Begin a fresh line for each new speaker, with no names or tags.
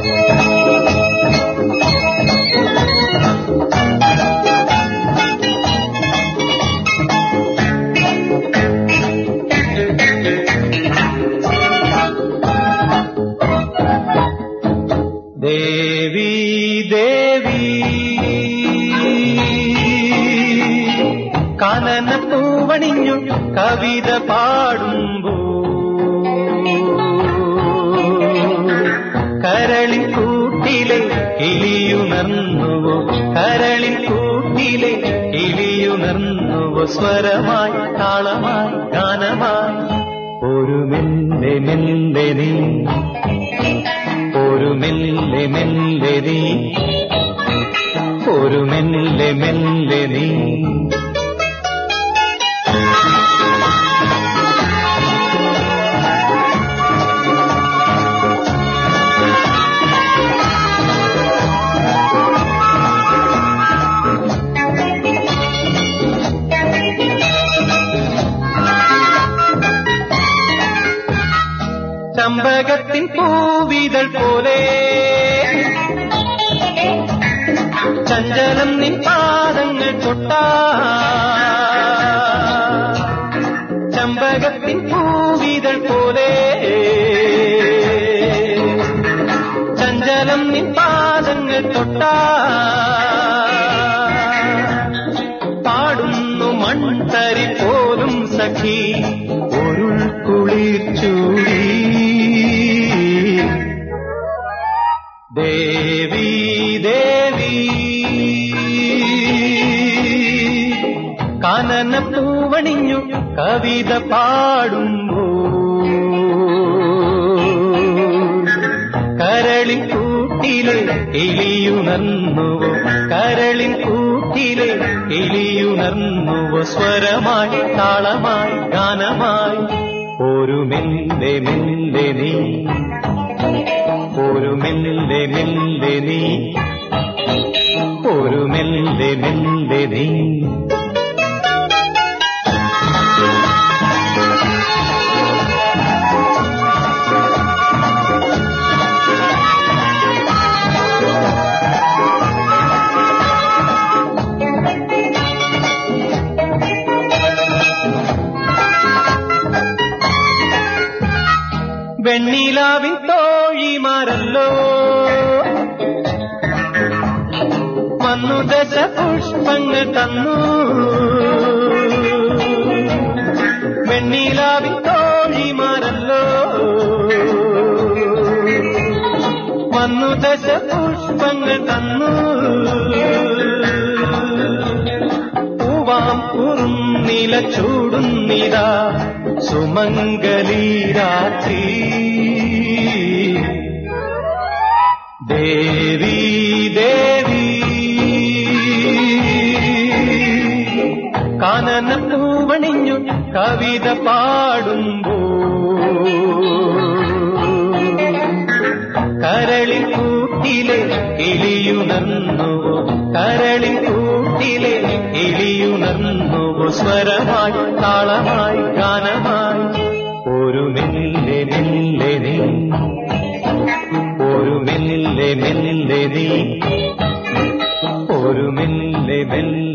ദേവി ദേവി കാനന പൂവണിഞ്ഞു കവിത പാടുമ്പോ കരളിൻ കൂട്ടിലെ കിളിയുണർന്നുവോ കരളിൻ കൂട്ടിലെ കിളിയുണർന്നുവോ സ്വരമായി താളമായി ഗാനമായി ഒരു മെല്ലെ മെല്ലെ നീ ഒരു മെല്ലെ മെല്ലെ നീ ഒരു മെല്ലെ മെല്ലെ നീ ചമ്പകത്തിൻ പൂവിതൾ പോലെ ചഞ്ചലം നിൻ പാദങ്ങൾ തൊട്ടാ ചമ്പകത്തിൻ പൂവിതൾ പോലെ ചഞ്ചലം നിൻ പാദങ്ങൾ തൊട്ടാ പാടുന്നു മൺതരി പോലും സഖി ഒരുൾ കുളിർ ചൂടി ദേവി ദേവി കാനന പൂവണിഞ്ഞു കവിത പാടുമ്പോ കരളിൻ കൂട്ടിലെ കിളിയുണർന്നുവോ കരളിൻ കൂട്ടിലെ കിളിയുണർന്നുവോ സ്വരമായി താളമായി ഗാനമായി ഒരു മെല്ലെ മെല്ലെ നീ ഒരു മെല്ലെ മെല്ലെ നീ ഒരു മെല്ലെ മെല്ലെ നീ വെണ്ണിലാവിൻ തോഴിമാരല്ലോ വന്നു ദശ പുഷ്പങ്ങൾ തന്നു വെണ്ണിലാവിൻ തോഴിമാരല്ലോ വന്നു ദശ പുഷ്പങ്ങൾ തന്നു പൂവാം കുറുന്നില ചൂടുന്നിതാ സുമംഗലി രാത്രി ദേവി ദേവി കാനന പൂവണിഞ്ഞു കവിത പാടുമ്പോ കരളിൽ കൂട്ടിലെ കിളിയുണർന്നുവോ കരളിൽ കൂട്ടിലെ കിളിയുണർന്നുവോ സ്വരമായി താളമായി ഗാനമായി ഒരു മെല്ലെ മെല്ലെ നീ ഒരു മെല്ലെ മെല്ലെ നീ ഒരു മെല്ലെ മെല്ലെ